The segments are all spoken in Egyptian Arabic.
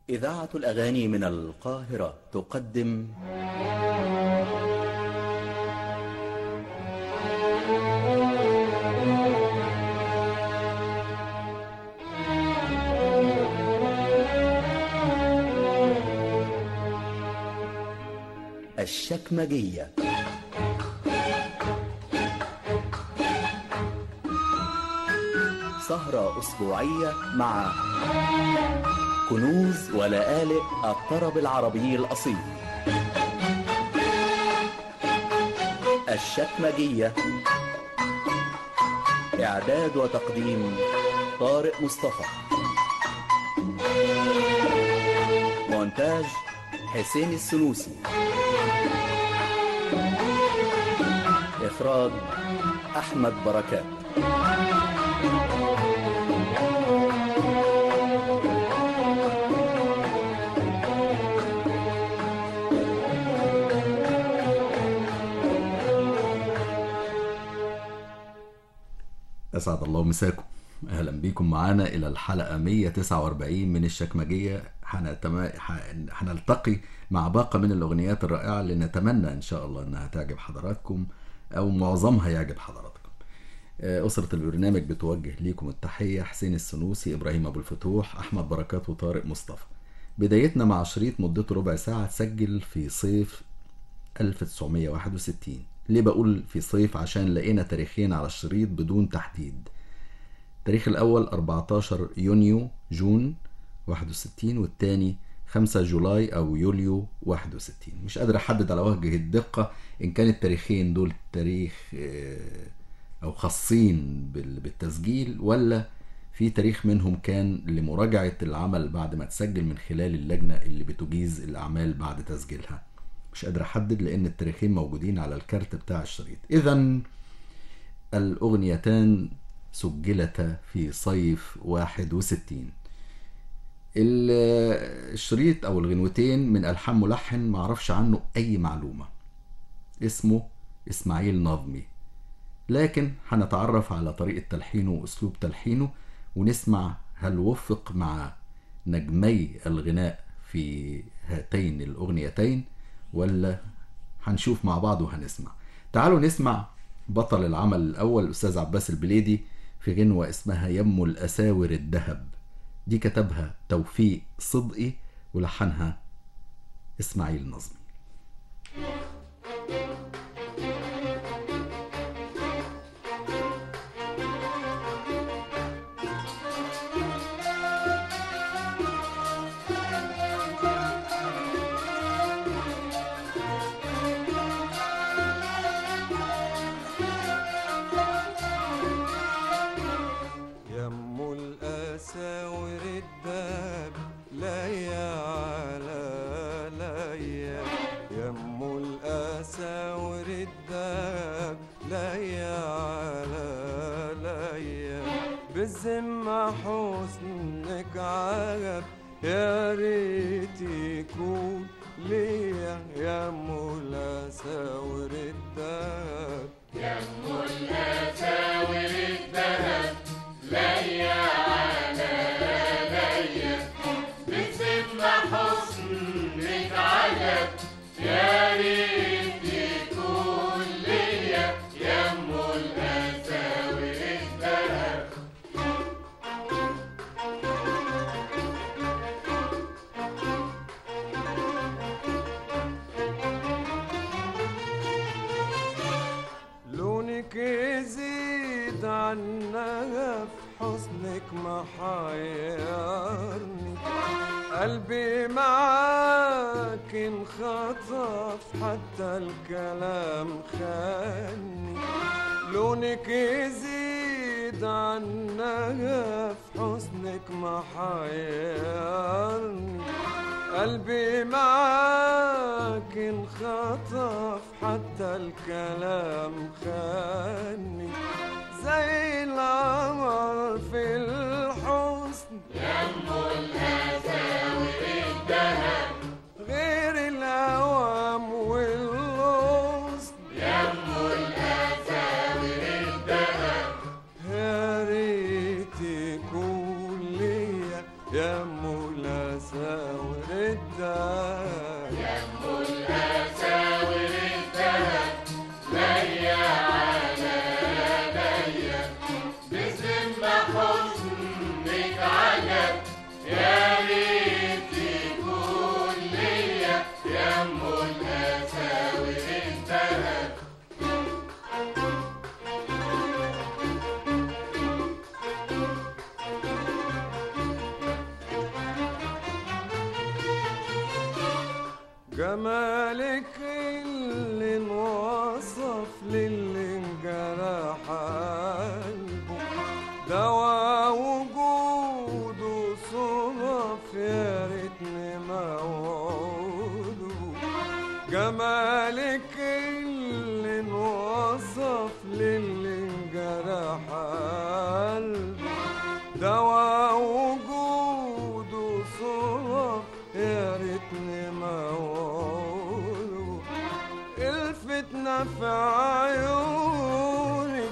إذاعة الأغاني من القاهرة تقدم الشكمجية سهرة أسبوعية مع كنوز ولآلئ الطرب العربي الأصيل الشكمجية إعداد وتقديم طارق مصطفى مونتاج حسين السنوسي إخراج أحمد بركات أسعد الله مساكم أهلا بيكم معانا إلى الحلقة 149 من الشكمجية هنتم- ح- هنلتقي مع باقة من الأغنيات الرائعة اللي نتمنى إن شاء الله إنها تعجب حضراتكم أو معظمها يعجب حضراتكم آه، أسرة البرنامج بتوجه ليكم التحية حسين السنوسي إبراهيم أبو الفتوح أحمد بركات وطارق مصطفى بدايتنا مع شريط مدته ربع ساعة تسجل في صيف 1961 ليه بقول في صيف عشان لقينا تاريخين على الشريط بدون تحديد التاريخ الأول 14 يونيو جون 61 والتاني 5 جولاي أو يوليو 61 مش قادر أحدد على وجه الدقة إن كان التاريخين دول تاريخ آه، أو خاصين بال- بالتسجيل ولا في تاريخ منهم كان لمراجعة العمل بعد ما تسجل من خلال اللجنة اللي بتجيز الأعمال بعد تسجيلها مش قادر أحدد لأن التاريخين موجودين على الكارت بتاع الشريط إذا الأغنيتان سجلتا في صيف 61 ال- الشريط أو الغنوتين من ألحان ملحن معرفش عنه أي معلومة اسمه إسماعيل نظمي لكن هنتعرف على طريقة تلحينه وأسلوب تلحينه ونسمع هل وفق مع نجمي الغناء في هاتين الأغنيتين ولا هنشوف مع بعض وهنسمع تعالوا نسمع بطل العمل الأول الأستاذ عباس البليدي في غنوة اسمها يم الأساور الذهب دي كتبها توفيق صدقي ولحنها إسماعيل نظمي يم الأساور الدهب ليا على ليا يم الأساور الدهب ليا على ليا بالذمة حسنك عجب يا ريت يكون ليا يم الأساور الدهب لونك يزيد عنها في حسنك محيرني قلبي معاك انخطف حتى الكلام خاني لونك يزيد عنها في حسنك محيرني قلبي معاك انخطف حتى الكلام خاني زي القمر في الحسن غير الهوام والغصن يا ريت يكون ليا يا ام الاساور الدهب جمالك اللي انوصف للي انجرح قلبه دوا وجوده صدف يا ريتني موعوده جمالك اللي انوصف للي انجرح قلبه دوا وجوده صدف يا ريتني موعوده الفتنة في عيونك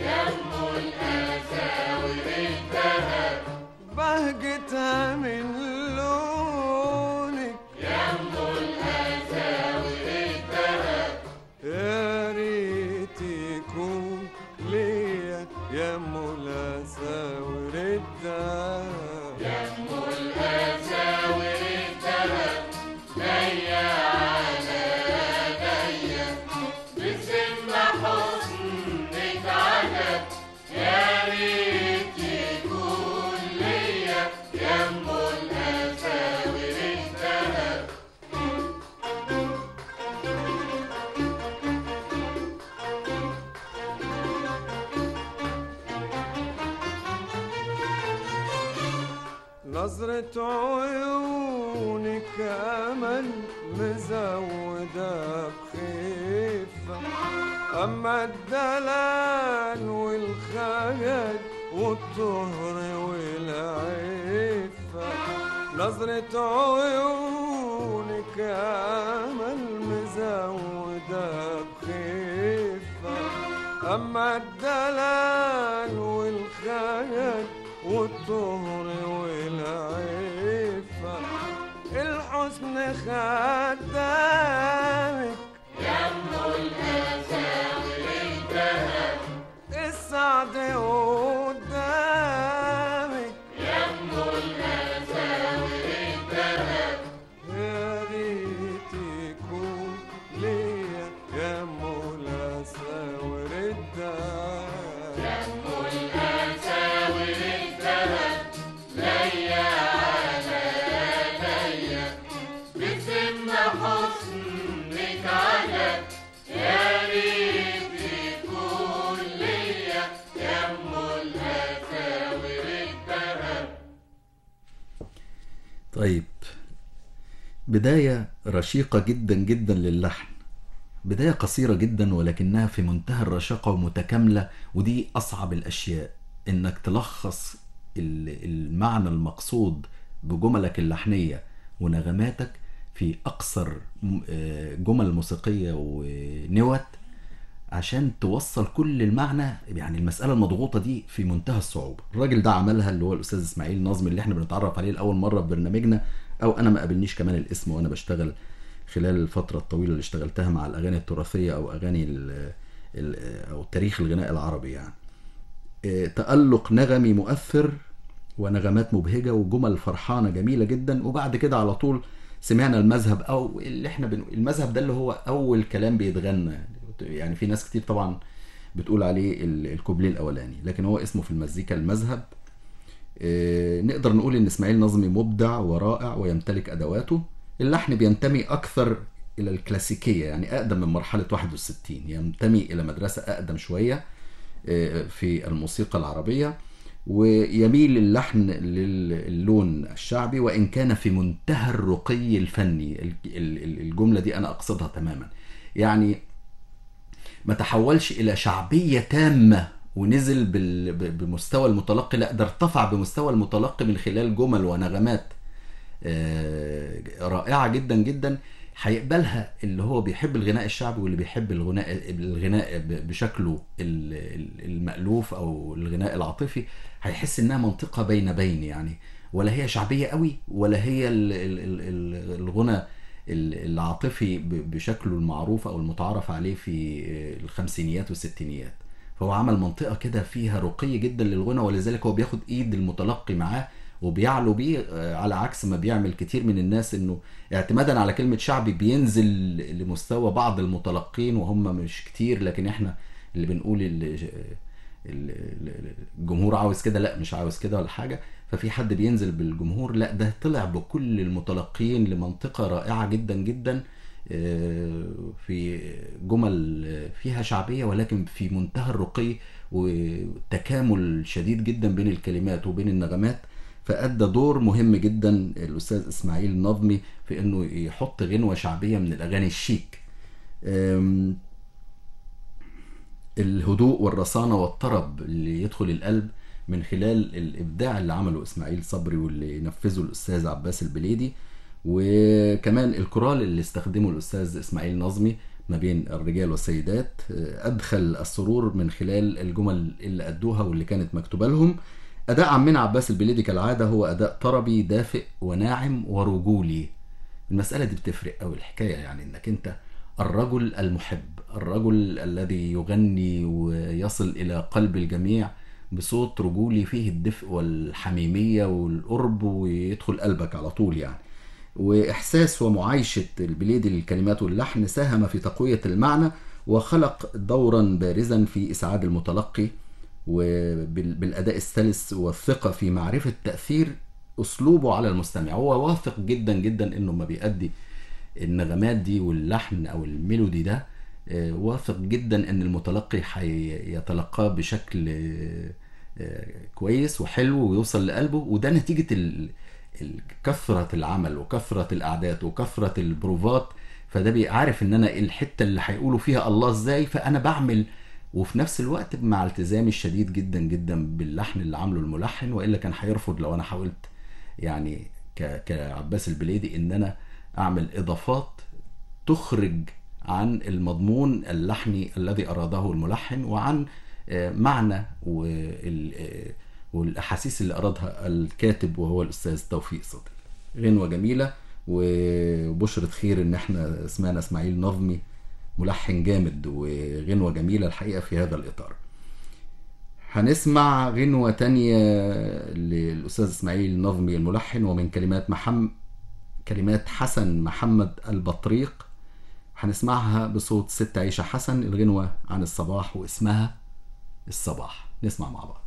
بهجتها من لونك يا ريت يكون ليا يا مولا ساور الدهب نظرة عيونك أمل مزودة بخيفة أما الدلال والخجل والطهر والعفة نظرة عيونك أمل مزودة بخيفة أما الدلال والخجل والطهر والعفة الحسن خدامك السعد قدامك يا ريت يكون ليا يا مولا ساور الدهب طيب بداية رشيقة جدا جدا للحن بداية قصيرة جدا ولكنها في منتهى الرشاقة ومتكاملة ودي أصعب الأشياء إنك تلخص ال- المعنى المقصود بجملك اللحنية ونغماتك في أقصر م- آه، جمل موسيقية ونوت عشان توصل كل المعنى يعني المسألة المضغوطة دي في منتهى الصعوبة الراجل ده عملها اللي هو الأستاذ إسماعيل نظمي اللي احنا بنتعرف عليه لأول مرة في برنامجنا أو أنا ما قابلنيش كمان الاسم وأنا بشتغل خلال الفترة الطويلة اللي اشتغلتها مع الأغاني التراثية أو أغاني ال ال أو تاريخ الغناء العربي يعني آه، تألق نغمي مؤثر ونغمات مبهجة وجمل فرحانة جميلة جدا وبعد كده على طول سمعنا المذهب او اللي احنا بن... المذهب ده اللي هو اول كلام بيتغنى يعني في ناس كتير طبعا بتقول عليه ال- الكوبليه الاولاني لكن هو اسمه في المزيكا المذهب آه، نقدر نقول ان اسماعيل نظمي مبدع ورائع ويمتلك ادواته اللحن بينتمي اكثر الى الكلاسيكيه يعني اقدم من مرحله 61 ينتمي الى مدرسه اقدم شويه آه، في الموسيقى العربيه ويميل اللحن للون الشعبي وان كان في منتهى الرقي الفني ال- ال- ال- الجمله دي انا اقصدها تماما يعني ما تحولش الى شعبيه تامه ونزل بال- ب- بمستوى المتلقي لا ده ارتفع بمستوى المتلقي من خلال جمل ونغمات آه، رائعه جدا جدا هيقبلها اللي هو بيحب الغناء الشعبي واللي بيحب الغناء الغناء ب- بشكله ال- ال- المألوف او الغناء العاطفي هيحس انها منطقه بين بين يعني ولا هي شعبيه قوي ولا هي ال- ال- ال- ال- الغنى ال- العاطفي ب- بشكله المعروف او المتعارف عليه في الخمسينيات والستينيات فهو عمل منطقه كده فيها رقي جدا للغنى ولذلك هو بياخد ايد المتلقي معاه وبيعلو بيه آه، على عكس ما بيعمل كتير من الناس انه اعتمادا على كلمه شعبي بينزل لمستوى بعض المتلقين وهم مش كتير لكن احنا اللي بنقول ال- ال- الجمهور عاوز كده لا مش عاوز كده ولا حاجه ففي حد بينزل بالجمهور لا ده طلع بكل المتلقين لمنطقه رائعه جدا جدا آه، في جمل فيها شعبيه ولكن في منتهى الرقي وتكامل شديد جدا بين الكلمات وبين النغمات فأدى دور مهم جدا الأستاذ إسماعيل نظمي في إنه يحط غنوة شعبية من الأغاني الشيك أم، الهدوء والرصانة والطرب اللي يدخل القلب من خلال الإبداع اللي عمله إسماعيل صبري واللي نفذه الأستاذ عباس البليدي وكمان الكورال اللي استخدمه الأستاذ إسماعيل نظمي ما بين الرجال والسيدات آه، أدخل السرور من خلال الجمل اللي أدوها واللي كانت مكتوبة لهم أداء عمنا عباس البليدي كالعادة هو أداء طربي دافئ وناعم ورجولي المسألة دي بتفرق أوي الحكاية يعني إنك أنت الرجل المحب الرجل الذي يغني ويصل إلى قلب الجميع بصوت رجولي فيه الدفء والحميمية والقرب ويدخل قلبك على طول يعني وإحساس ومعايشة البليدي للكلمات واللحن ساهم في تقوية المعنى وخلق دورا بارزا في إسعاد المتلقي وبالأداء السلس والثقة في معرفة تأثير أسلوبه على المستمع هو واثق جدا جدا إنه ما بيأدي النغمات دي واللحن أو الميلودي ده آه، واثق جدا إن المتلقي هيتلقاه بشكل آه، آه، كويس وحلو ويوصل لقلبه وده نتيجة ال- ال- كثرة العمل وكثرة الأعداد وكثرة البروفات فده بيعرف إن أنا الحتة اللي هيقولوا فيها الله إزاي فأنا بعمل وفي نفس الوقت مع التزامي الشديد جدا جدا باللحن اللي عامله الملحن والا كان هيرفض لو انا حاولت يعني ك- كعباس البليدي ان انا اعمل اضافات تخرج عن المضمون اللحني الذي اراده الملحن وعن آه، معنى وال- آه، والاحاسيس اللي ارادها الكاتب وهو الاستاذ توفيق صدقي غنوه جميله وبشرة خير ان احنا سمعنا اسماعيل نظمي ملحن جامد وغنوة جميلة الحقيقة في هذا الإطار هنسمع غنوة تانية للأستاذ إسماعيل نظمي الملحن ومن كلمات محمد كلمات حسن محمد البطريق هنسمعها بصوت ست عيشة حسن الغنوة عن الصباح واسمها الصباح نسمع مع بعض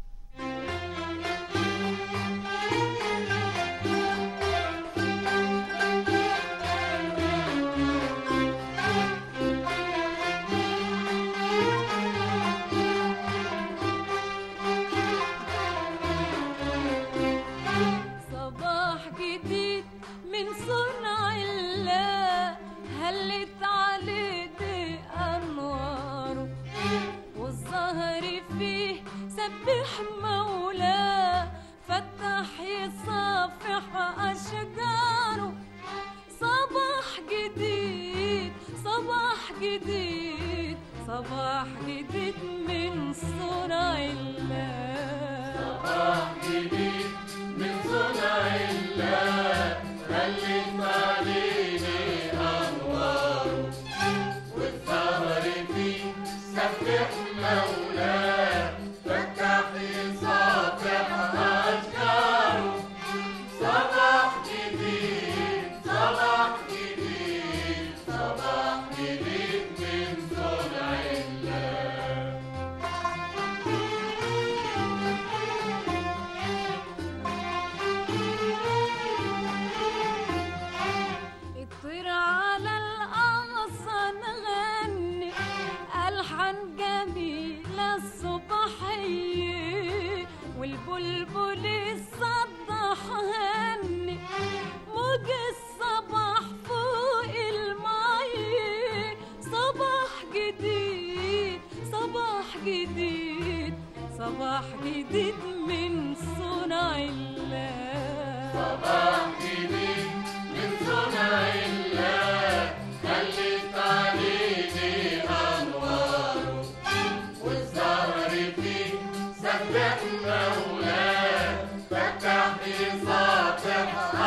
صباح جديد من صنع الله هلت عليه دي انواره والزهر فيه سبح مولاه فتح يصافح اشجاره صباح جديد صباح جديد صباح جديد من صنع الله صباح جديد من صنع الله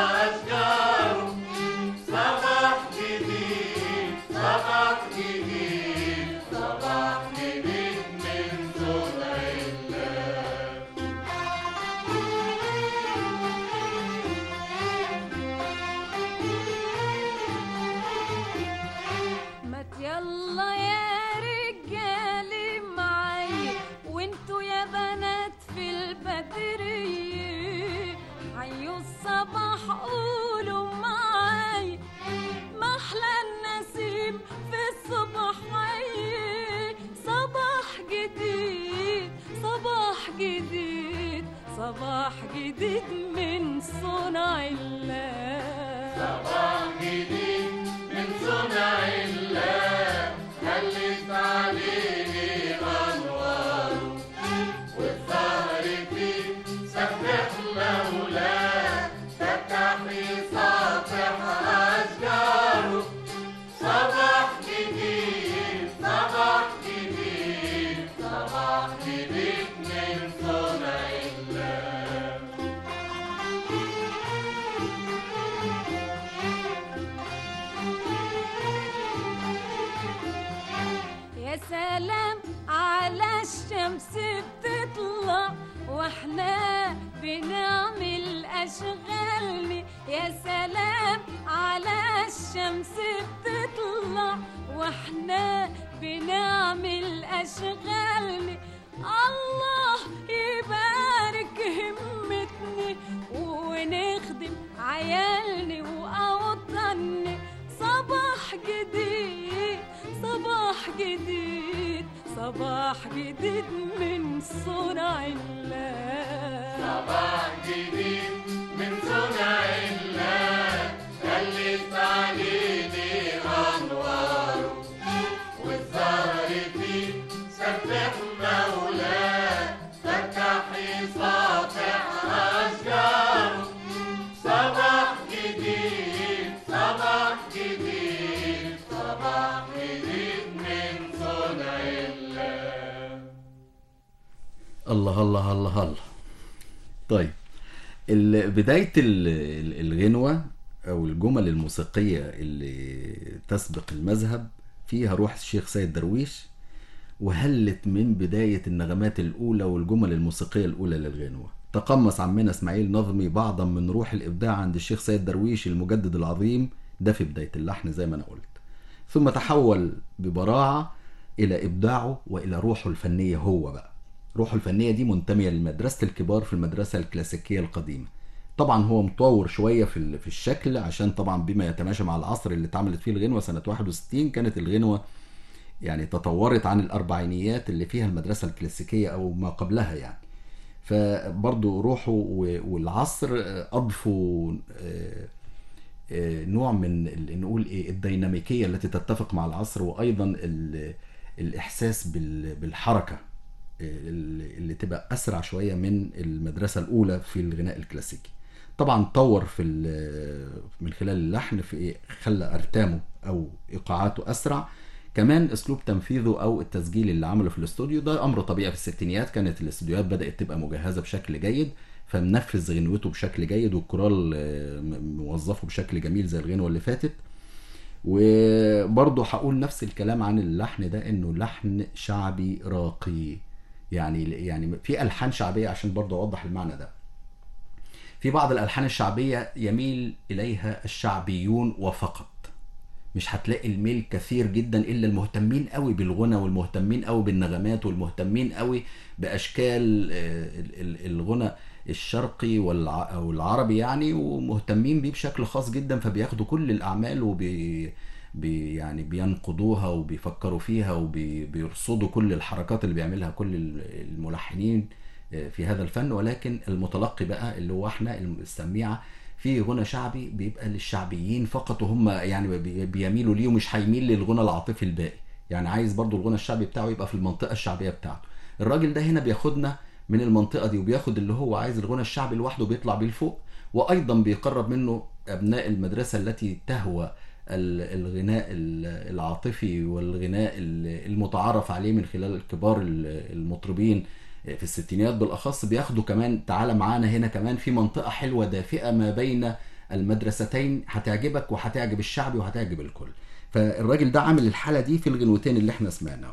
أشجاره صباح جديد صباح جديد صباح جديد من صنع الله ما يلا يا رجالي معايا وانتوا يا بنات في البدرية حيوا الصباح قولوا معايا محلى النسيم في الصباحية صباح جديد صباح جديد صباح جديد من صنع الله صباح جديد من صنع الله هلت عليه أنواره والسهر فيه سبح مولاه فتح ساطح أشجاره صباح جديد صباح جديد صباح جديد من صنع الله يا سلام على الشمس بتطلع واحنا بنعمل اشغالنا يا سلام على الشمس بتطلع واحنا بنعمل اشغالنا الله يبارك همتني ونخدم عيالنا واوطاننا صباح جديد صباح جديد صباح جديد من صنع الله صباح جديد من صنع الله خلت علينا أنواره والزهر فيه سبح مولاه فتح ساطع أشجاره صباح جديد صباح جديد صباح جديد من صنع الله الله الله الله الله طيب ال- بداية ال- ال- الغنوة أو الجمل الموسيقية اللي تسبق المذهب فيها روح الشيخ سيد درويش وهلت من بداية النغمات الأولى والجمل الموسيقية الأولى للغنوة تقمص عمنا اسماعيل نظمي بعضا من روح الإبداع عند الشيخ سيد درويش المجدد العظيم ده في بداية اللحن زي ما أنا قلت ثم تحول ببراعة إلى إبداعه وإلى روحه الفنية هو بقى روحه الفنية دي منتمية لمدرسة الكبار في المدرسة الكلاسيكية القديمة طبعا هو مطور شوية في ال- في الشكل عشان طبعا بما يتماشى مع العصر اللي اتعملت فيه الغنوة سنة 61 كانت الغنوة يعني تطورت عن الأربعينيات اللي فيها المدرسة الكلاسيكية أو ما قبلها يعني فبرضه روحه و- والعصر آه، أضفوا آه، آه، نوع من ال- نقول ايه الديناميكيه التي تتفق مع العصر وايضا ال- الاحساس بال- بالحركه آه، اللي اللي تبقى اسرع شويه من المدرسه الاولى في الغناء الكلاسيكي طبعا طور في ال- من خلال اللحن في إيه؟ خلى ارتامه او ايقاعاته اسرع كمان اسلوب تنفيذه او التسجيل اللي عمله في الاستوديو ده امر طبيعي في الستينيات كانت الاستوديوهات بدات تبقى مجهزه بشكل جيد فمنفذ غنوته بشكل جيد والكورال آه، م- موظفه بشكل جميل زي الغنوه اللي فاتت وبرضه هقول نفس الكلام عن اللحن ده انه لحن شعبي راقي يعني يعني في الحان شعبيه عشان برضه اوضح المعنى ده في بعض الالحان الشعبيه يميل اليها الشعبيون وفقط مش هتلاقي الميل كثير جدا الا المهتمين قوي بالغنى والمهتمين قوي بالنغمات والمهتمين قوي باشكال آه، ال- ال- الغنى الشرقي والع- او العربي يعني ومهتمين بيه بشكل خاص جدا فبياخدوا كل الاعمال وبي بي يعني بينقضوها وبيفكروا فيها وبيرصدوا كل الحركات اللي بيعملها كل ال- الملحنين آه، في هذا الفن ولكن المتلقي بقى اللي هو احنا السميعه في غنى شعبي بيبقى للشعبيين فقط وهم يعني بي- بيميلوا ليه ومش هيميل للغنى العاطفي الباقي يعني عايز برضو الغنى الشعبي بتاعه يبقى في المنطقة الشعبية بتاعته الراجل ده هنا بياخدنا من المنطقة دي وبياخد اللي هو عايز الغنى الشعبي لوحده بيطلع بيه لفوق وأيضا بيقرب منه أبناء المدرسة التي تهوى ال- الغناء ال- العاطفي والغناء ال- المتعارف عليه من خلال كبار ال- المطربين في الستينيات بالاخص بياخدوا كمان تعالى معانا هنا كمان في منطقه حلوه دافئه ما بين المدرستين هتعجبك وهتعجب الشعبي وهتعجب الكل فالراجل ده عامل الحاله دي في الغنوتين اللي احنا سمعناهم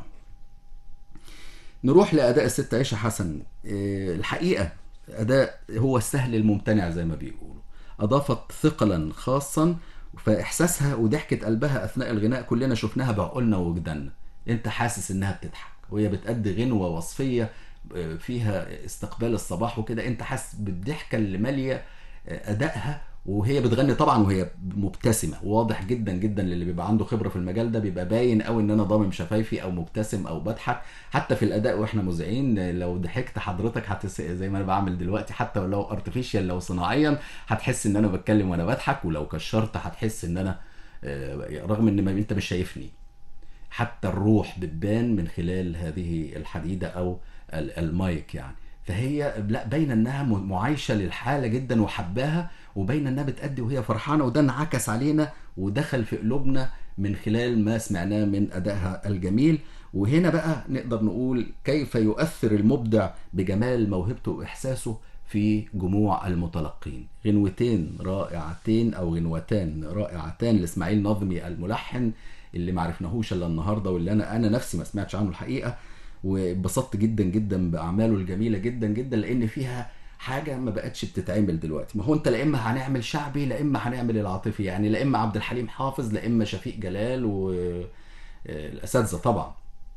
نروح لاداء الست عيشه حسن إيه، الحقيقه اداء هو السهل الممتنع زي ما بيقولوا اضافت ثقلا خاصا فاحساسها وضحكه قلبها اثناء الغناء كلنا شفناها بعقولنا ووجداننا انت حاسس انها بتضحك وهي بتأدي غنوه وصفيه آه، فيها استقبال الصباح وكده انت حاسس بالضحكه اللي ماليه آه، ادائها وهي بتغني طبعا وهي مبتسمه واضح جدا جدا للي بيبقى عنده خبره في المجال ده بيبقى باين قوي ان انا ضامم شفايفي او مبتسم او بضحك حتى في الاداء واحنا مذيعين لو ضحكت حضرتك هتس زي ما انا بعمل دلوقتي حتى لو ارتفيشال لو صناعيا هتحس ان انا بتكلم وانا بضحك ولو كشرت هتحس ان انا آه، رغم ان ما انت مش شايفني حتى الروح بتبان من خلال هذه الحديده او ال- المايك يعني فهي لا باينه انها م- معايشه للحاله جدا وحباها وباينه انها بتأدي وهي فرحانه وده انعكس علينا ودخل في قلوبنا من خلال ما سمعناه من ادائها الجميل وهنا بقى نقدر نقول كيف يؤثر المبدع بجمال موهبته واحساسه في جموع المتلقين غنوتين رائعتين او غنوتان رائعتان لاسماعيل نظمي الملحن اللي ما عرفناهوش الا النهارده واللي انا انا نفسي ما سمعتش عنه الحقيقه واتبسطت جدا جدا باعماله الجميله جدا جدا لان فيها حاجه ما بقتش بتتعمل دلوقتي ما هو انت لا اما هنعمل شعبي لا اما هنعمل العاطفي يعني لا اما عبد الحليم حافظ لا اما شفيق جلال والاساتذه طبعا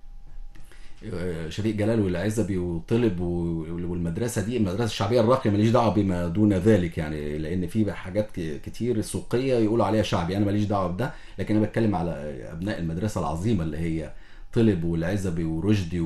شفيق جلال والعزبي وطلب و- والمدرسه دي المدرسه الشعبيه الراقيه ماليش دعوه بما دون ذلك يعني لان في بقى حاجات ك- كتير سوقيه يقولوا عليها شعبي انا ماليش دعوه بده لكن انا بتكلم على ابناء المدرسه العظيمه اللي هي طلب والعزبي ورشدي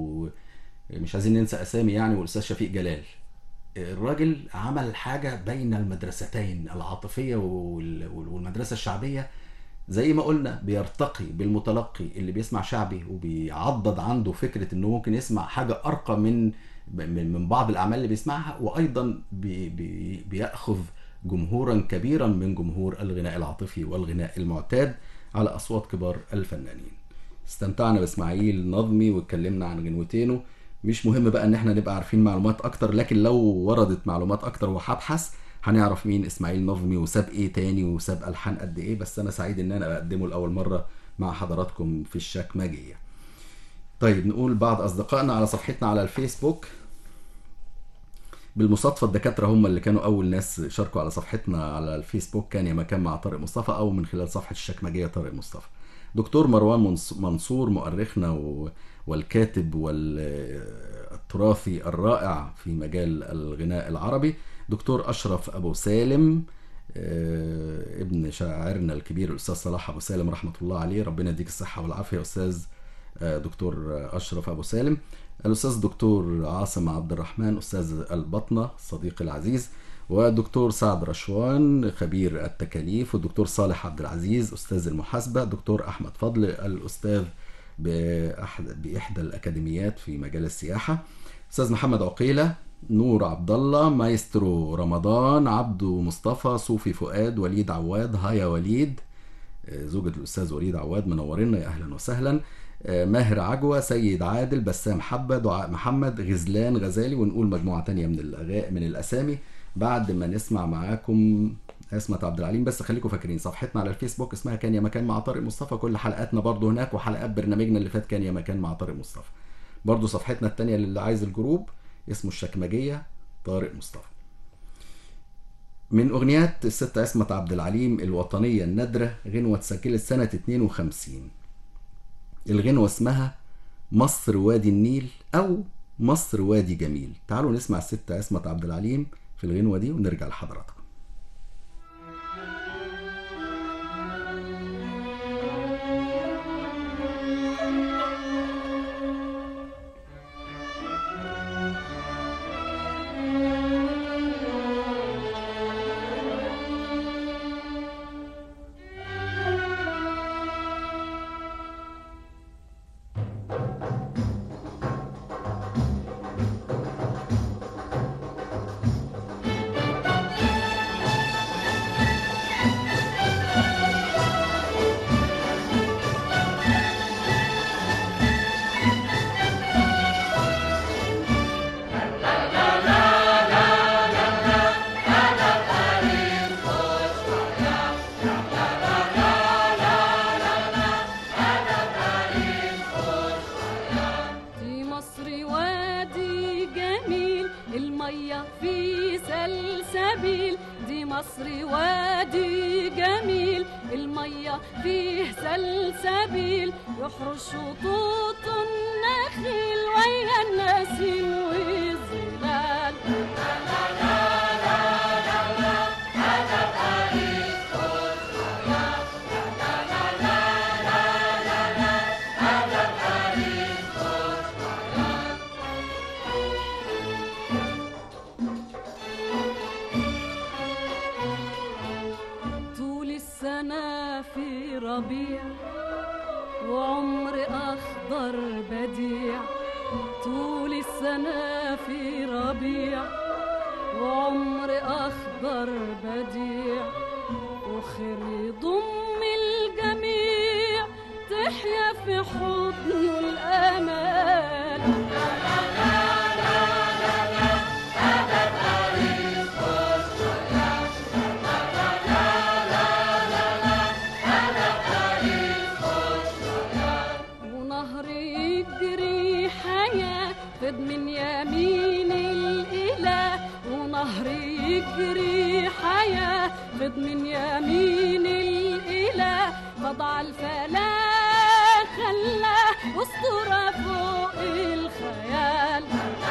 ومش عايزين ننسى اسامي يعني والاستاذ شفيق جلال الراجل عمل حاجه بين المدرستين العاطفيه وال- والمدرسه الشعبيه زي ما قلنا بيرتقي بالمتلقي اللي بيسمع شعبي وبيعضد عنده فكره انه ممكن يسمع حاجه ارقى من من من بعض الاعمال اللي بيسمعها وايضا بي بي بياخذ جمهورا كبيرا من جمهور الغناء العاطفي والغناء المعتاد على اصوات كبار الفنانين. استمتعنا باسماعيل نظمي واتكلمنا عن غنوتينه مش مهم بقى ان احنا نبقى عارفين معلومات اكتر لكن لو وردت معلومات اكتر وهبحث هنعرف مين اسماعيل نظمي وساب ايه تاني وساب الحان قد ايه بس انا سعيد ان انا اقدمه لاول مره مع حضراتكم في الشكمجيه طيب نقول بعض اصدقائنا على صفحتنا على الفيسبوك بالمصادفه الدكاتره هم اللي كانوا اول ناس شاركوا على صفحتنا على الفيسبوك كان يا مكان مع طارق مصطفى او من خلال صفحه الشكمجيه طارق مصطفى دكتور مروان منص- منصور مؤرخنا و- والكاتب والتراثي الرائع في مجال الغناء العربي دكتور اشرف ابو سالم آه، ابن شاعرنا الكبير الاستاذ صلاح ابو سالم رحمه الله عليه ربنا يديك الصحه والعافيه يا استاذ آه، دكتور اشرف ابو سالم الاستاذ دكتور عاصم عبد الرحمن استاذ البطنه صديقي العزيز ودكتور سعد رشوان خبير التكاليف والدكتور صالح عبد العزيز استاذ المحاسبه دكتور احمد فضل الاستاذ بأحد باحدى الاكاديميات في مجال السياحه استاذ محمد عقيله نور عبد الله مايسترو رمضان عبدو مصطفى صوفي فؤاد وليد عواد هيا وليد آه، زوجة الأستاذ وليد عواد منورنا يا أهلا وسهلا آه، ماهر عجوة سيد عادل بسام حبة دعاء محمد غزلان غزالي ونقول مجموعة تانية من الأغاء من الأسامي بعد ما نسمع معاكم اسمة عبد العليم بس خليكم فاكرين صفحتنا على الفيسبوك اسمها كان يا مكان مع طارق مصطفى كل حلقاتنا برضو هناك وحلقات برنامجنا اللي فات كان يا مكان مع طارق مصطفى برضو صفحتنا التانية للي عايز الجروب اسمه الشكمجية طارق مصطفى من أغنيات الست عصمت عبد العليم الوطنية النادرة غنوة اتسجلت سنة 52 الغنوة اسمها مصر وادي النيل أو مصر وادي جميل تعالوا نسمع الست عصمت عبد العليم في الغنوة دي ونرجع لحضراتكم مصر مصر وادي جميل المية فيه سلسبيل يحرس شطوط النخيل ويا النسيم والظلال طول السنة في ربيع وعمر أخضر بديع طول السنة في ربيع وعمر أخضر بديع وخير يضم الجميع تحيا في حضنه الأمال ونهر يجري حياة خد من يمين الإله ونهر يجري حياة خد من يمين الإله خضع الفلاح خلاه أسطورة فوق الخيال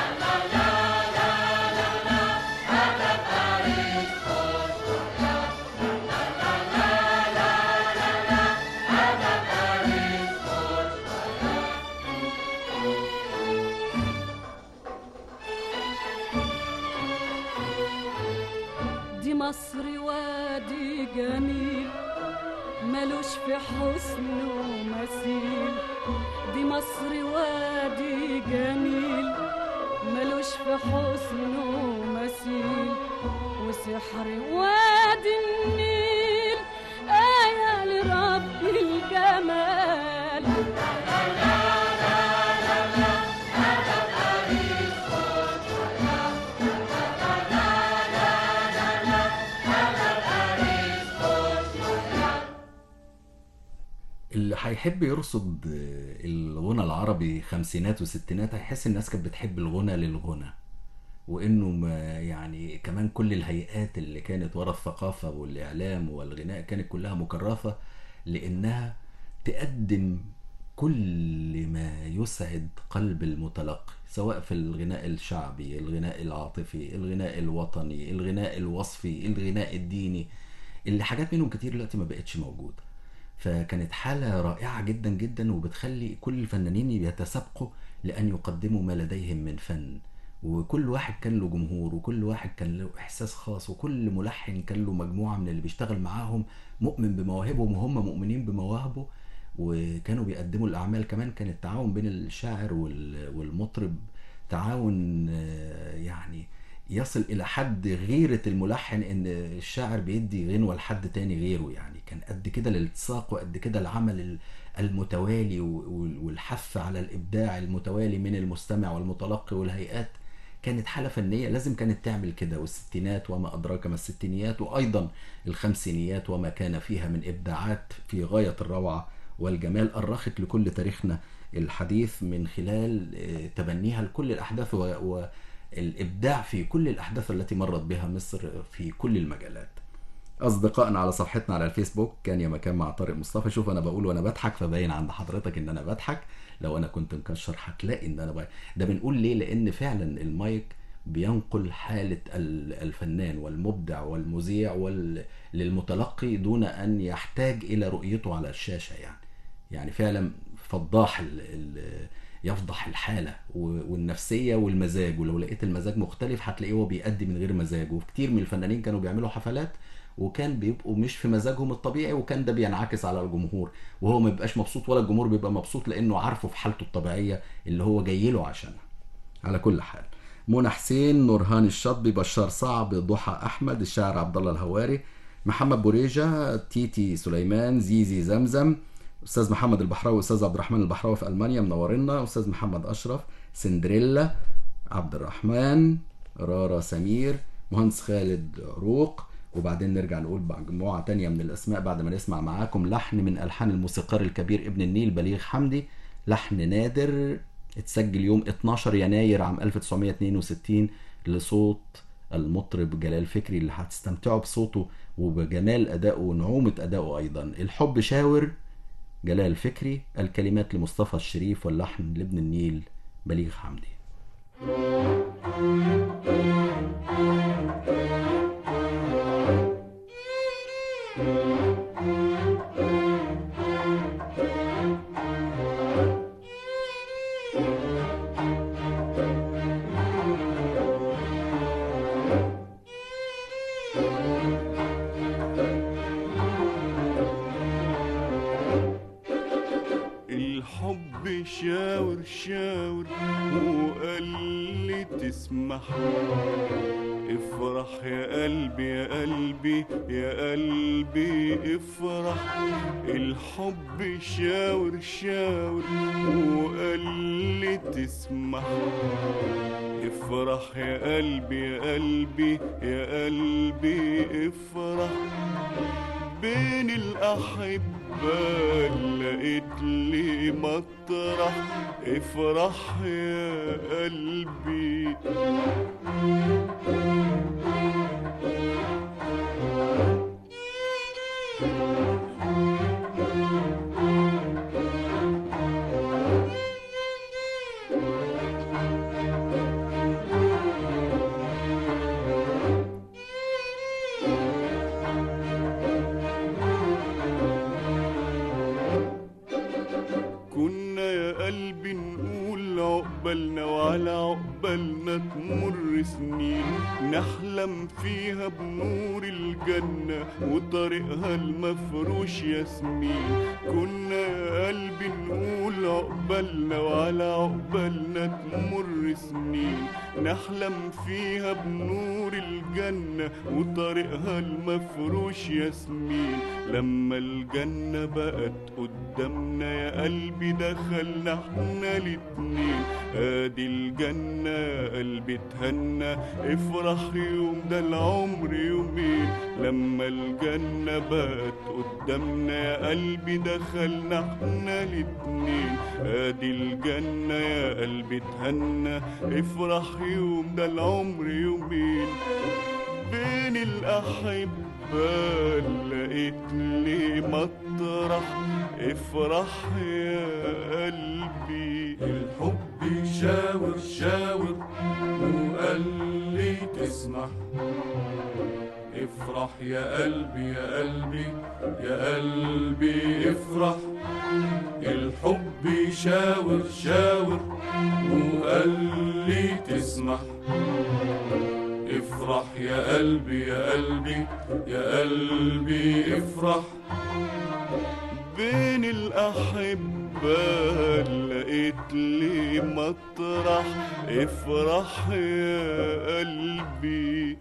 دي مصر وادي جميل ملوش في حسنه مثيل دي مصر وادي جميل ملوش في حسنه مثيل وسحر وادي النيل آية لرب الجمال اللي هيحب يرصد الغنى العربي خمسينات وستينات هيحس الناس كانت بتحب الغنى للغنى وانه ما يعني كمان كل الهيئات اللي كانت ورا الثقافة والاعلام والغناء كانت كلها مكرفة لانها تقدم كل ما يسعد قلب المتلقي سواء في الغناء الشعبي الغناء العاطفي الغناء الوطني الغناء الوصفي الغناء الديني اللي حاجات منهم كتير دلوقتي ما بقتش موجوده فكانت حالة رائعة جدا جدا وبتخلي كل الفنانين يتسابقوا لأن يقدموا ما لديهم من فن وكل واحد كان له جمهور وكل واحد كان له إحساس خاص وكل ملحن كان له مجموعة من اللي بيشتغل معاهم مؤمن بمواهبهم وهم مؤمنين بمواهبه وكانوا بيقدموا الأعمال كمان كان التعاون بين الشاعر وال- والمطرب تعاون آه، يعني يصل إلى حد غيرة الملحن إن الشاعر بيدي غنوة لحد تاني غيره يعني كان قد كده الالتصاق وقد كده العمل ال- المتوالي و- والحث على الإبداع المتوالي من المستمع والمتلقي والهيئات كانت حالة فنية لازم كانت تعمل كده والستينات وما أدراك ما الستينيات وأيضا الخمسينيات وما كان فيها من إبداعات في غاية الروعة والجمال أرخت لكل تاريخنا الحديث من خلال آه، تبنيها لكل الأحداث و- والإبداع في كل الأحداث التي مرت بها مصر في كل المجالات أصدقائنا على صفحتنا على الفيسبوك كان يا مكان مع طارق مصطفى شوف أنا بقول وأنا بضحك فباين عند حضرتك إن أنا بضحك لو أنا كنت مكشر هتلاقي إن أنا بقى. ده بنقول ليه لأن فعلا المايك بينقل حالة ال- الفنان والمبدع والمذيع وال... للمتلقي دون أن يحتاج إلى رؤيته على الشاشة يعني يعني فعلا فضاح ال... ال... يفضح الحالة و- والنفسية والمزاج ولو لقيت المزاج مختلف هتلاقيه هو بيأدي من غير مزاج وكتير من الفنانين كانوا بيعملوا حفلات وكان بيبقوا مش في مزاجهم الطبيعي وكان ده بينعكس على الجمهور وهو ما بيبقاش مبسوط ولا الجمهور بيبقى مبسوط لانه عارفه في حالته الطبيعيه اللي هو جاي له عشانها على كل حال منى حسين نورهان الشطبي بشار صعب ضحى احمد الشاعر عبد الله الهواري محمد بوريجا تيتي سليمان زيزي زمزم استاذ محمد البحراوي استاذ عبد الرحمن البحراوي في المانيا منورنا استاذ محمد اشرف سندريلا عبد الرحمن رارا سمير مهندس خالد عروق وبعدين نرجع نقول مجموعة تانية من الأسماء بعد ما نسمع معاكم لحن من ألحان الموسيقار الكبير ابن النيل بليغ حمدي لحن نادر اتسجل يوم 12 يناير عام 1962 لصوت المطرب جلال فكري اللي هتستمتعوا بصوته وبجمال أدائه ونعومة أدائه أيضا الحب شاور جلال فكري الكلمات لمصطفى الشريف واللحن لابن النيل بليغ حمدي الحب شاور شاور وقال لي تسمح افرح يا قلبي يا قلبي يا قلبي افرح الحب شاور شاور وقال لي تسمح افرح يا قلبي يا قلبي يا قلبي افرح بين الأحبة لقيت لي مطرح افرح يا قلبي كنا يا قلبي نقول عقبالنا وعلى عقبالنا تمر سنين نحلم فيها بنور الجنة وطريقها المفروش ياسمين كنا يا قلبي نقول عقبالنا وعلى عقبالنا تمر سنين نحلم فيها بنور الجنة وطريقها المفروش ياسمين لما الجنة بقت قدامنا يا قلبي دخلنا احنا الاتنين ادي الجنة قلبي اتهنى افرح يوم ده العمر يومين لما الجنة بقت قدامنا يا قلبي دخلنا احنا الاتنين ادي الجنة يا قلبي اتهنى افرح يوم ده العمر يومين بين الأحبة لقيت لي مطرح افرح يا قلبي الحب شاور شاور وقال لي تسمح افرح يا قلبي يا قلبي يا قلبي افرح الحب شاور شاور وقال لي تسمح افرح يا قلبي يا قلبي يا قلبي افرح بين الأحبة لقيت لي مطرح افرح يا قلبي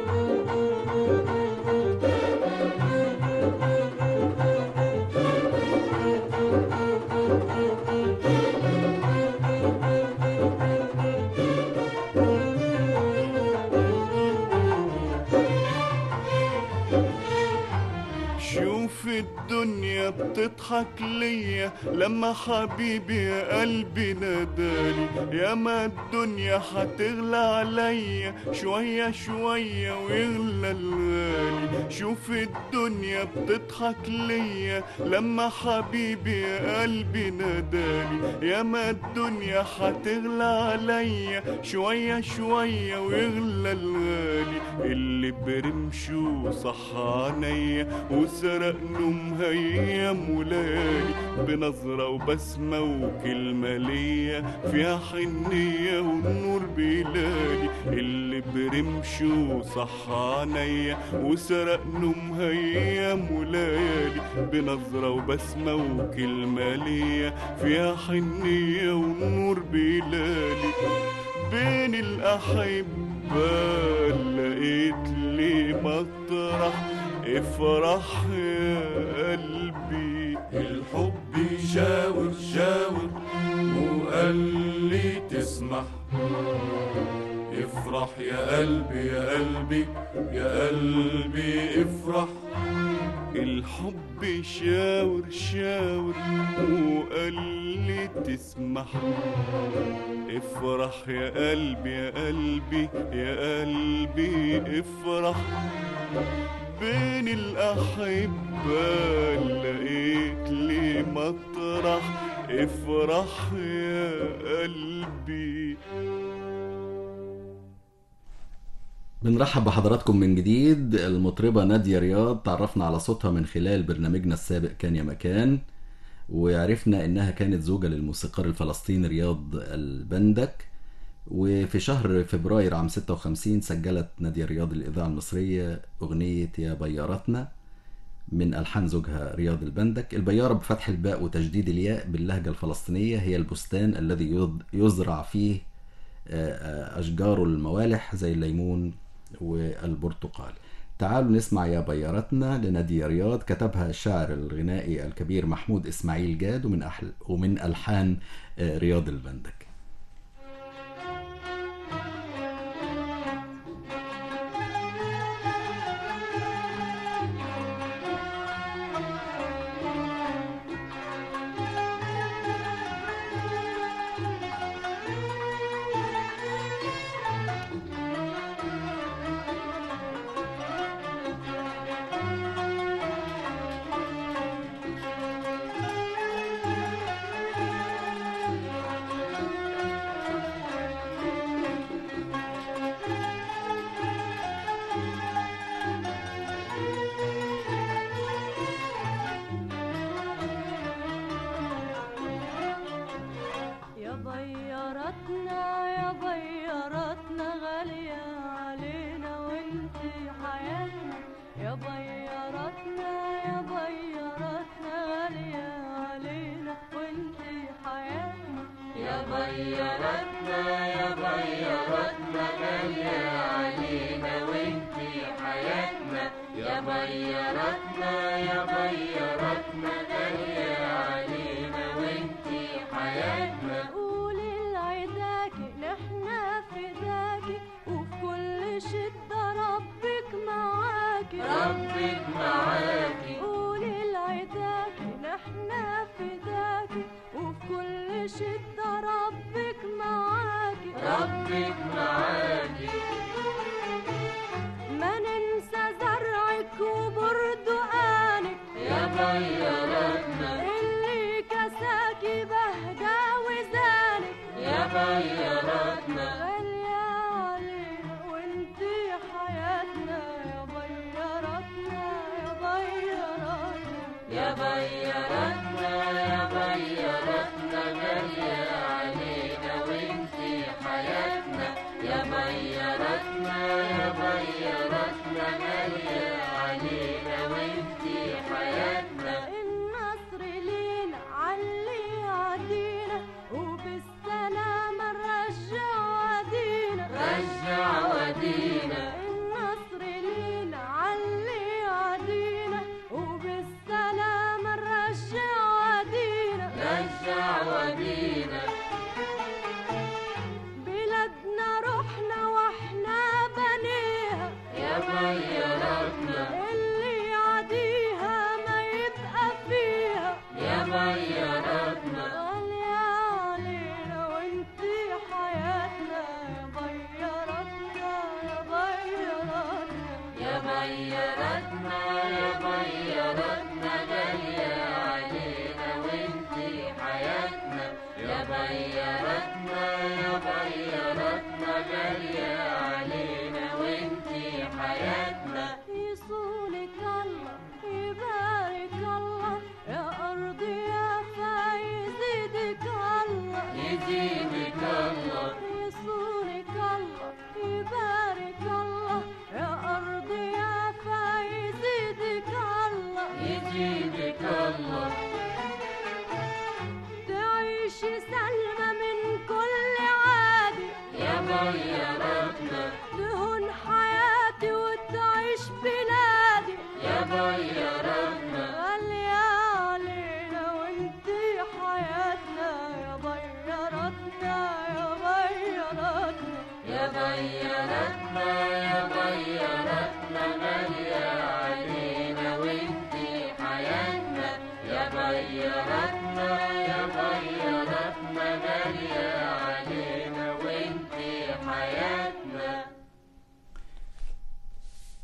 شوف الدنيا بتضحك ليا لما حبيبي يا قلبي ناداني يا ما الدنيا هتغلى عليا شوية شوية ويغلى الغالي شوف الدنيا بتضحك ليا لما حبيبي يا قلبي ناداني يا ما الدنيا هتغلى عليا شوية شوية ويغلى الغالي اللي برمشه صح عينيا وسرق نوم هيام وليالي بنظرة وبسمة وكلمة ليا فيها حنية والنور بيلالي اللي برمشه صح عينيا وسرق نوم هيام وليالي بنظرة وبسمة وكلمة ليا فيها حنية والنور بيلالي بين الأحبة لقيت لي مطرح افرح يا قلبي الحب شاور شاور وقال لي تسمح افرح يا قلبي يا قلبي يا قلبي افرح الحب شاور شاور وقال لي تسمح افرح يا قلبي يا قلبي يا قلبي افرح بين الأحبة لقيت لي مطرح افرح يا قلبي بنرحب بحضراتكم من جديد المطربة نادية رياض تعرفنا على صوتها من خلال برنامجنا السابق كان يا مكان وعرفنا انها كانت زوجة للموسيقار الفلسطيني رياض البندك وفي شهر فبراير عام 56 سجلت نادية رياض الإذاعة المصرية أغنية يا بيارتنا من ألحان زوجها رياض البندك البيارة بفتح الباء وتجديد الياء باللهجة الفلسطينية هي البستان الذي يض- يزرع فيه آه، آه، أشجار الموالح زي الليمون والبرتقال تعالوا نسمع يا بيارتنا لنادية رياض كتبها الشاعر الغنائي الكبير محمود إسماعيل جاد ومن, أحل ومن ألحان آه، رياض البندك يا بيارتنا يا بيارتنا غالية علينا وانتي حياتنا يا بيارتنا يا بيارتنا غالية علينا وانتي حياتنا يا بيارتنا يا بيارتنا غالية علينا وانتي حياتنا يا بيارتنا يا بيارتنا غالية علينا وانتي حياتنا قولي لعداكي نحنا فداكي وفي كل شدة ربك معاكي ربك معاكي قولي لعداكي نحنا فداكي وفي كل شدة ربك معاكي ربك معاكي ما ننسى زرعك وبردقانك يا بيارتنا اللي كساكي بهجة وزانك يا بيارتنا غالية علينا وانتي حياتنا يا بيارتنا يا بيارتنا يا بيارتنا يا بيارتنا غالية علينا وانتي حياتنا يا بيارتنا يا بيارتنا غالية علينا وانتي حياتنا النصر لينا علي عدينا وبالسلامة نرجع ودينا رجع ودينا النصر لينا علي عدينا وبالسلامة نرجع ودينا رجع ودينا بلادنا روحنا واحنا بنيها يا بيارتنا اللي يعديها ما يبقى فيها يا بيارتنا غالية علينا وانتي حياتنا يا بيارتنا يا بيارتنا يا بيارتنا يا بيارتنا غالية علينا وانتي حياتنا يا بيارتنا يا بيارتنا غالية علينا وانتي حياتنا يصونك الله يبارك الله يا أرض يا فايز يزيدك الله يزيدك الله يصونك الله يبارك الله يا أرض يا فايز يزيدك الله يزيدك الله تعيش سلمى من كل عادي يا بيارتنا تهون حياتي وتعيش بلادي يا بيارتنا غالية علينا وانتي حياتنا يا بيارتنا يا بيارتنا يا بيارتنا يا بيارتنا غالية علينا وانتي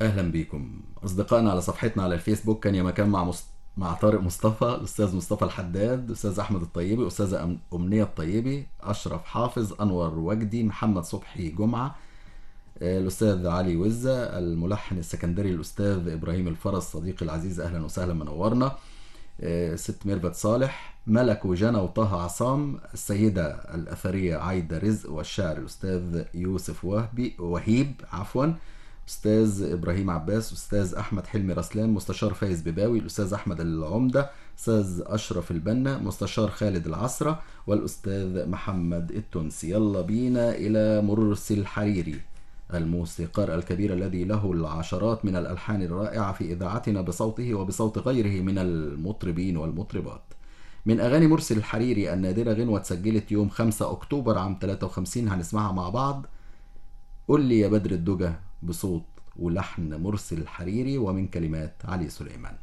اهلا بيكم اصدقائنا على صفحتنا على الفيسبوك كان يا مكان مع مص... مع طارق مصطفى الاستاذ مصطفى الحداد الاستاذ احمد الطيبي استاذه أم... امنيه الطيبي اشرف حافظ انور وجدي محمد صبحي جمعه آه، الاستاذ علي وزه الملحن السكندري الاستاذ ابراهيم الفرس صديقي العزيز اهلا وسهلا منورنا آه، ست ميرفت صالح ملك وجنى وطه عصام السيدة الأثرية عايدة رزق والشاعر الأستاذ يوسف وهبي وهيب عفوا أستاذ إبراهيم عباس أستاذ أحمد حلمي رسلان مستشار فايز بباوي الأستاذ أحمد العمدة أستاذ أشرف البنا مستشار خالد العصرة والأستاذ محمد التونسي يلا بينا إلى مرسي الحريري الموسيقار الكبير الذي له العشرات من الألحان الرائعة في إذاعتنا بصوته وبصوت غيره من المطربين والمطربات من أغاني مرسل الحريري النادرة غنوة اتسجلت يوم 5 أكتوبر عام 53 هنسمعها مع بعض قل لي يا بدر الدجى بصوت ولحن مرسل الحريري ومن كلمات علي سليمان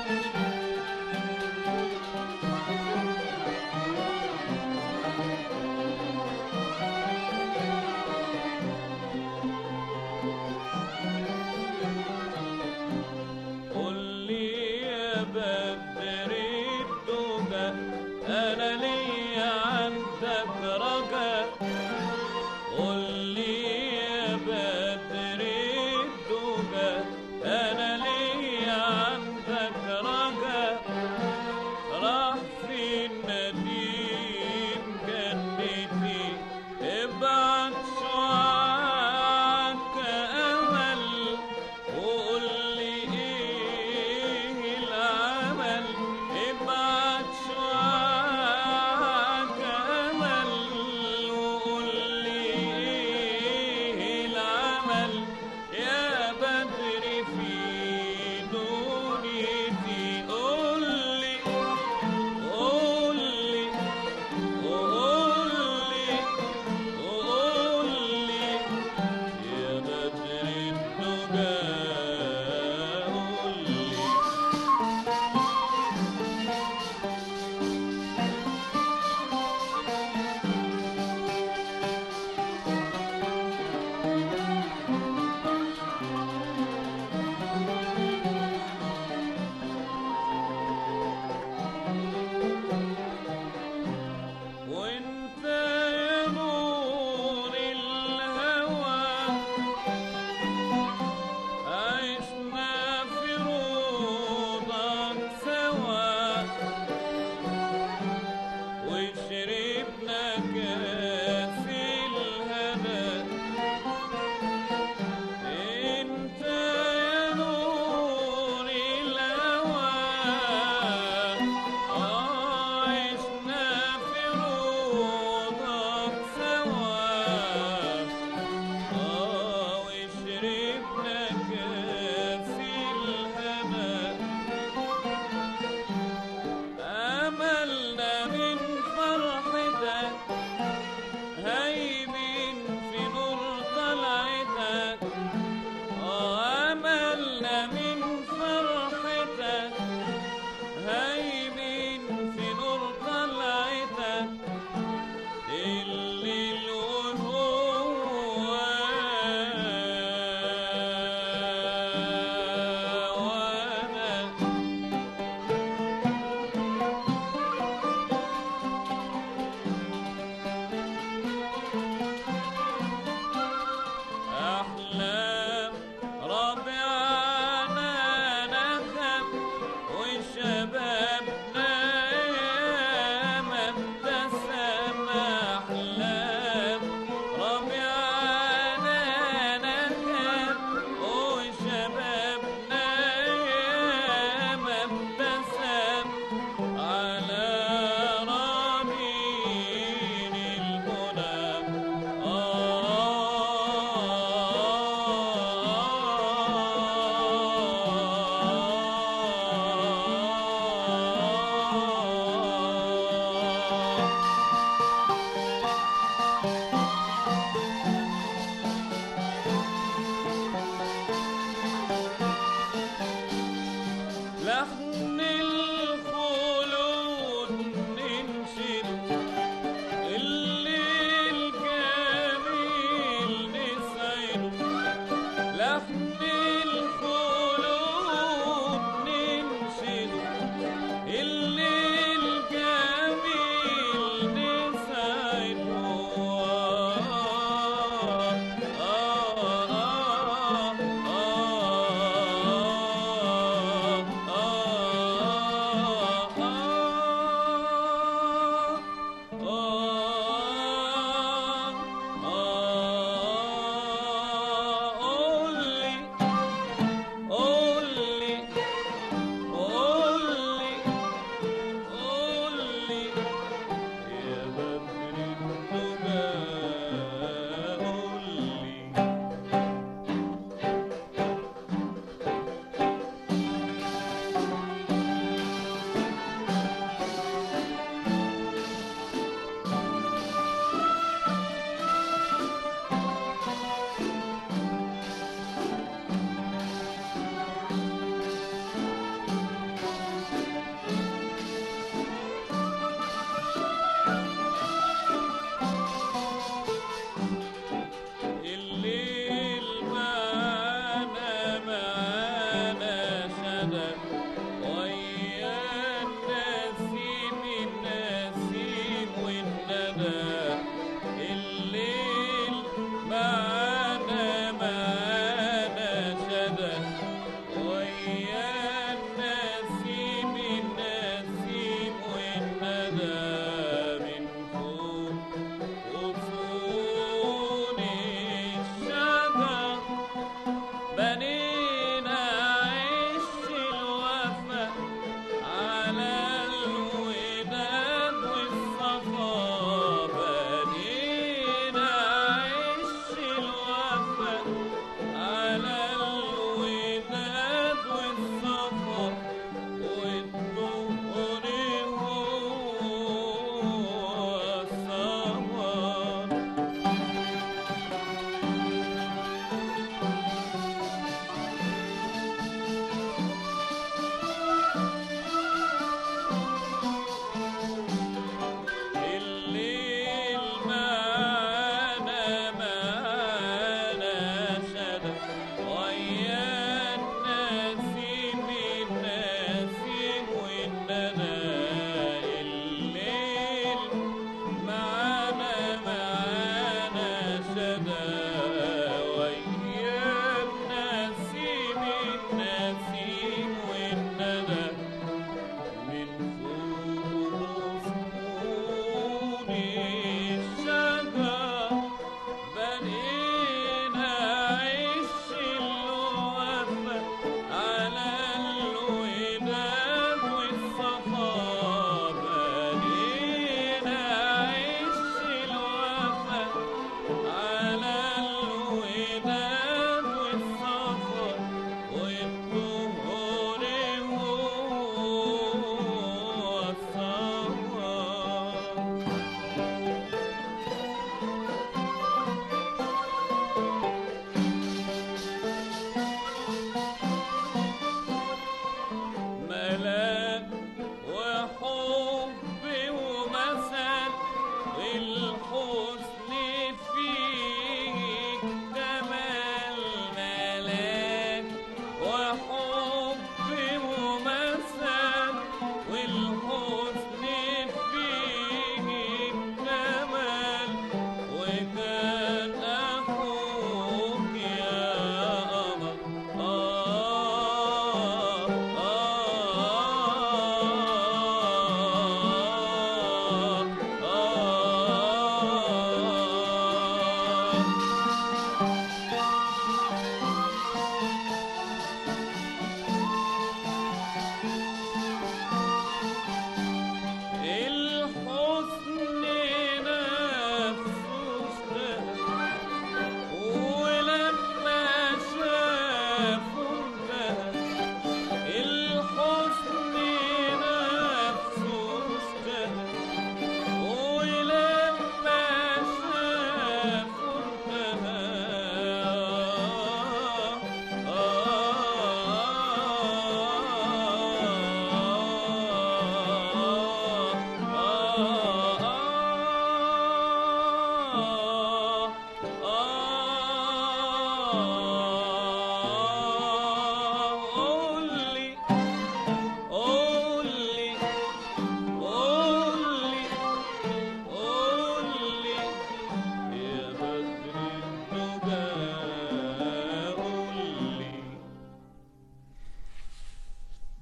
يا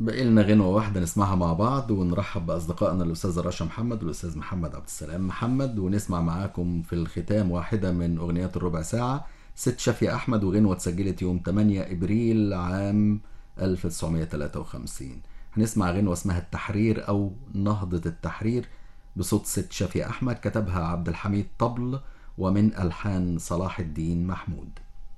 باقي لنا غنوة واحدة نسمعها مع بعض ونرحب بأصدقائنا الأستاذ رشا محمد والأستاذ محمد عبد السلام محمد ونسمع معاكم في الختام واحدة من أغنيات الربع ساعة ست شافية أحمد وغنوة اتسجلت يوم 8 إبريل عام 1953 هنسمع غنوة اسمها التحرير أو نهضة التحرير بصوت ست شافية أحمد كتبها عبد الحميد طبل ومن ألحان صلاح الدين محمود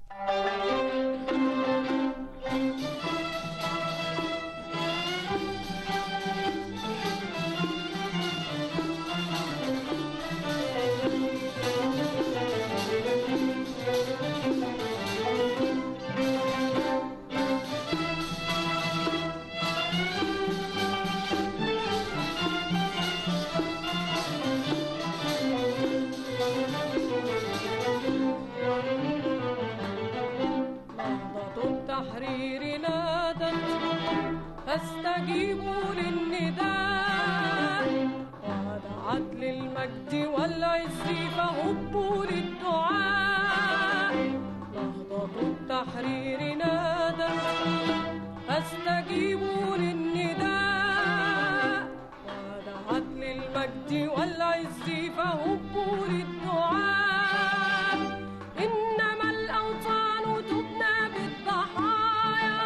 نهضة التحرير نادت فاستجيبوا للنداء ودعت للمجد والعز فهبوا للدعاء نهضة التحرير نادت فاستجيبوا للنداء ودعت للمجد والعز فهبوا للدعاء إنما الأوطان تبنى بالضحايا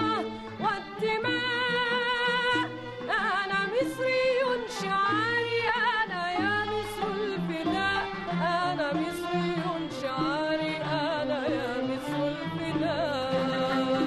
والدماء أنا مصري شعاري أنا يا مصر الفداء أنا مصري شعاري أنا يا مصر الفداء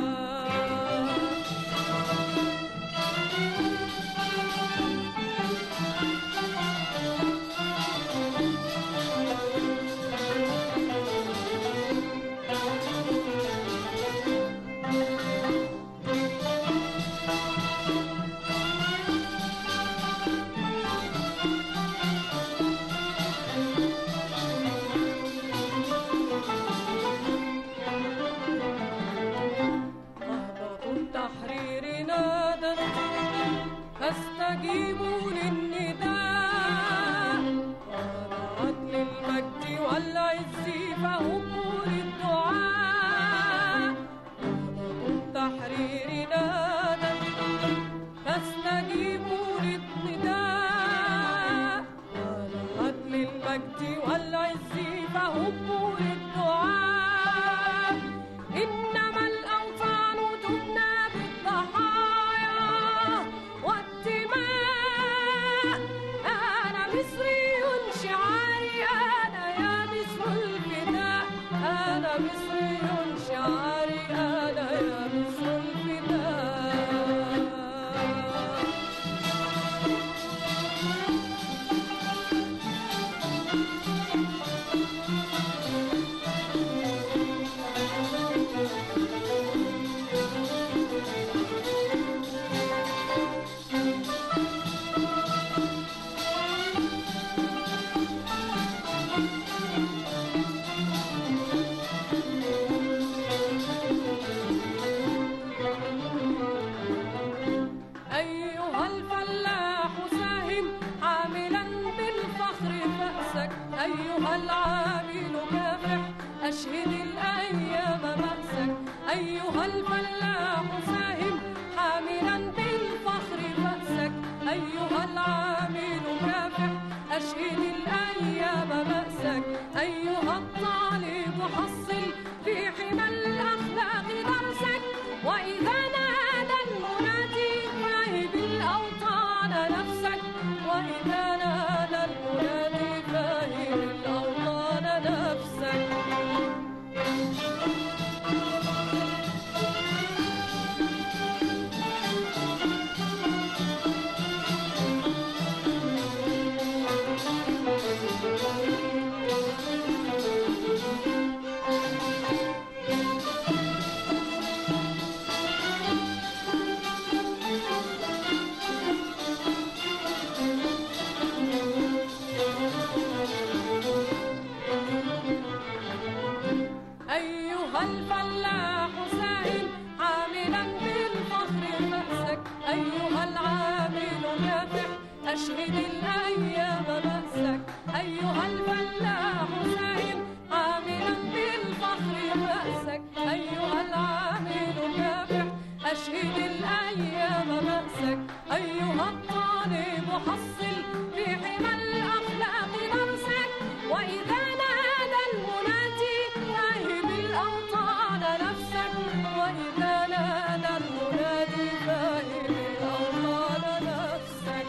نهضة التحرير نادت فاستجيبوا للنداء ودعت للمجد والعز فهبوا للدعاء نهضة التحرير نادت فاستجيبوا للنداء ودعت للمجد والعز فهبوا للدعاء إنما الأوطان تبنى بالضحايا والدماء أنا مصري شعاري أنا يا مصر الفداء أنا مصري شعاري أنا يا مصر الفداء أيها الفلاح ساهم عاملا بالفخر فأسك أيها العامل كافح أشهد الأيام بأسك أيها الفلاح ساهم حاملا بالفخر فأسك أيها العامل كافح أشهد الأيام بأسك أيها الطالب حصل في حمى الأخلاق درسك وإذا نادى المنادي فاهب الأوطان نفسك وإذا نادى المنادي فاهب الأوطان نفسك أيها الفلاح ساهم عاملا بالفخر بأسك أيها العامل كافح أشهد الأيام بأسك أيها الفلاح ساهم عاملا بالفخر بأسك أيها العامل كافح أشهد الأيام بأسك تحصل في حمى الأخلاق درسك وإذا نادى المنادي فاهم الأوطان نفسك وإذا نادى المنادي فاهم الأوطان نفسك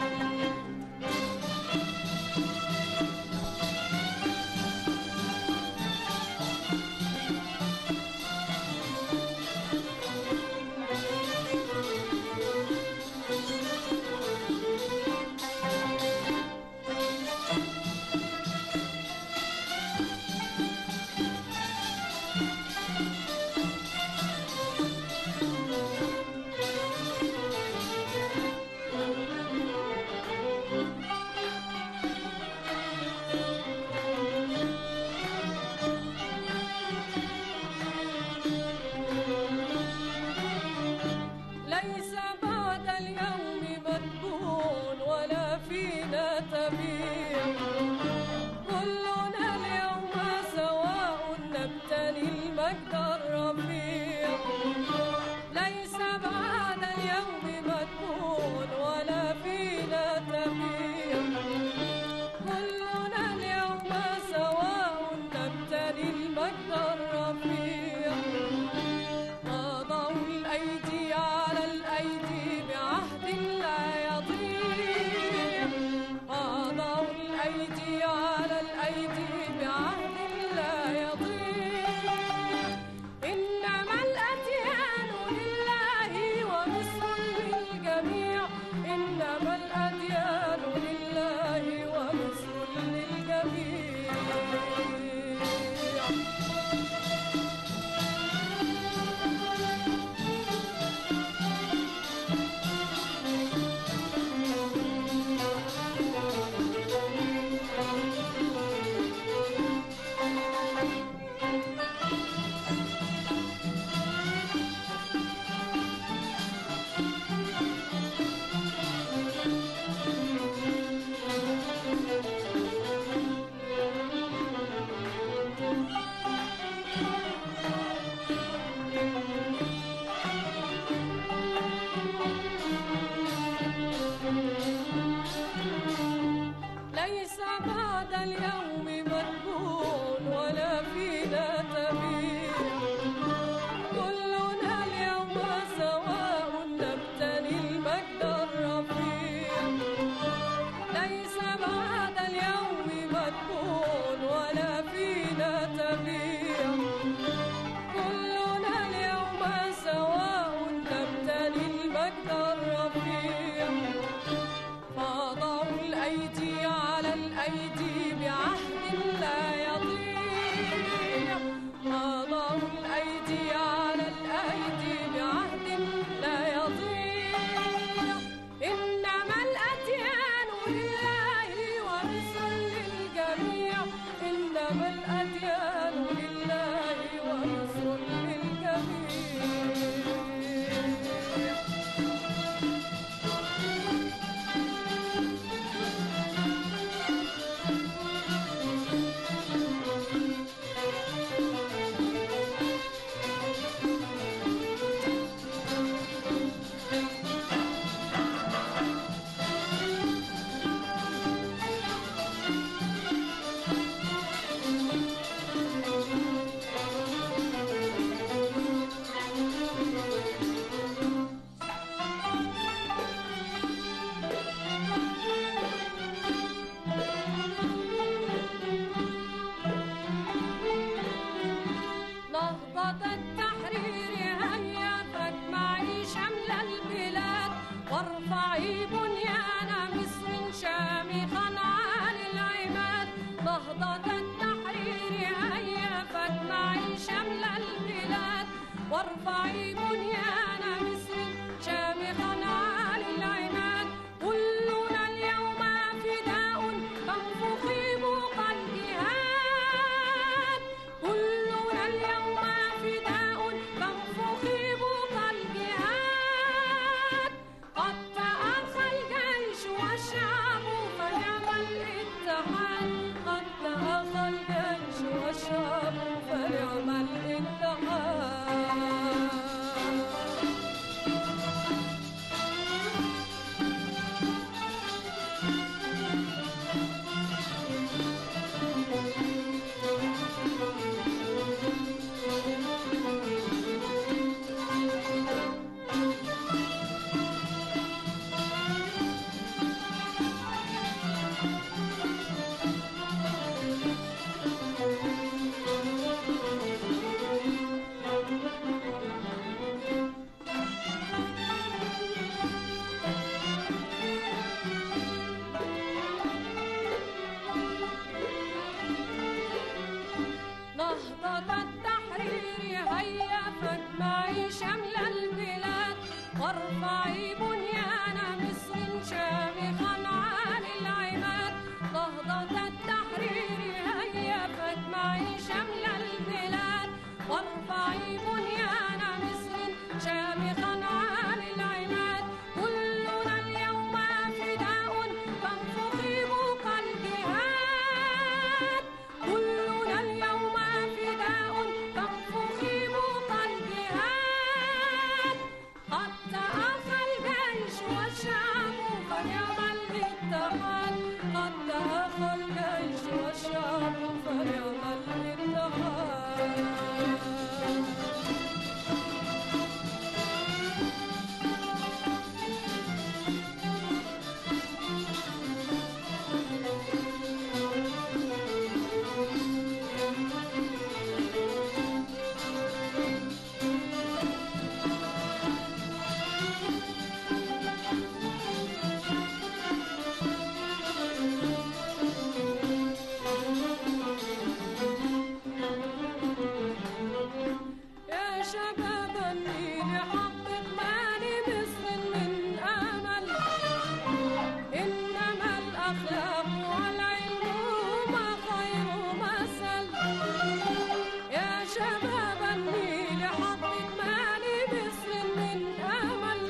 والعلم خير مثل يا شباب النيل حطت مالي بسر من أمل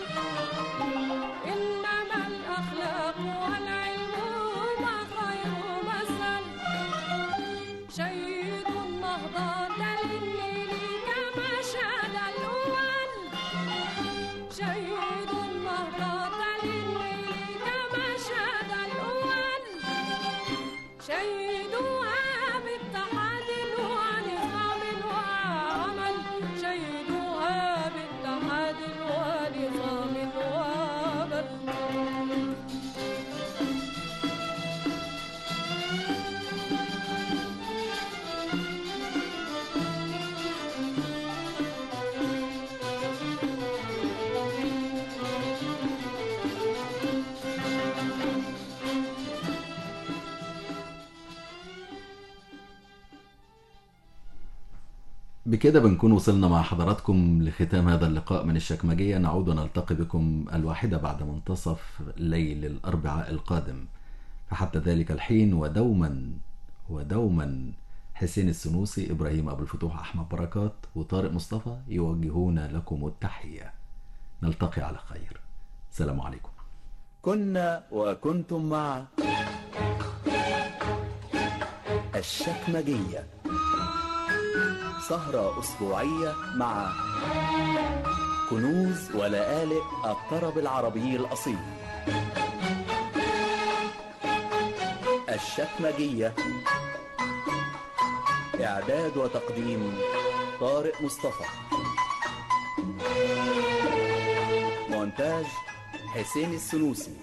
إنما الأخلاق والعلم خير مثل شيد النهضة للنيل كما شاد الأول شيد النهضة للنيل كما شاد الأول شيدوها بالتحاد ونظام وعمل شيدوها بالتحاد ونظام وعمل بكده بنكون وصلنا مع حضراتكم لختام هذا اللقاء من الشكمجية نعود ونلتقي بكم الواحدة بعد منتصف ليل الأربعاء القادم فحتى ذلك الحين ودوما ودوما حسين السنوسي إبراهيم أبو الفتوح أحمد بركات وطارق مصطفى يوجهون لكم التحية نلتقي على خير سلام عليكم كنا وكنتم مع الشكمجية سهرة أسبوعية مع كنوز ولآلئ الطرب العربي الأصيل الشكمجية إعداد وتقديم طارق مصطفى مونتاج حسين السنوسي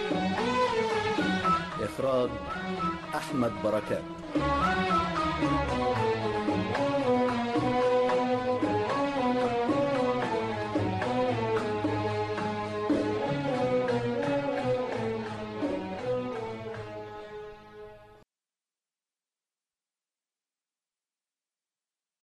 إخراج أحمد بركات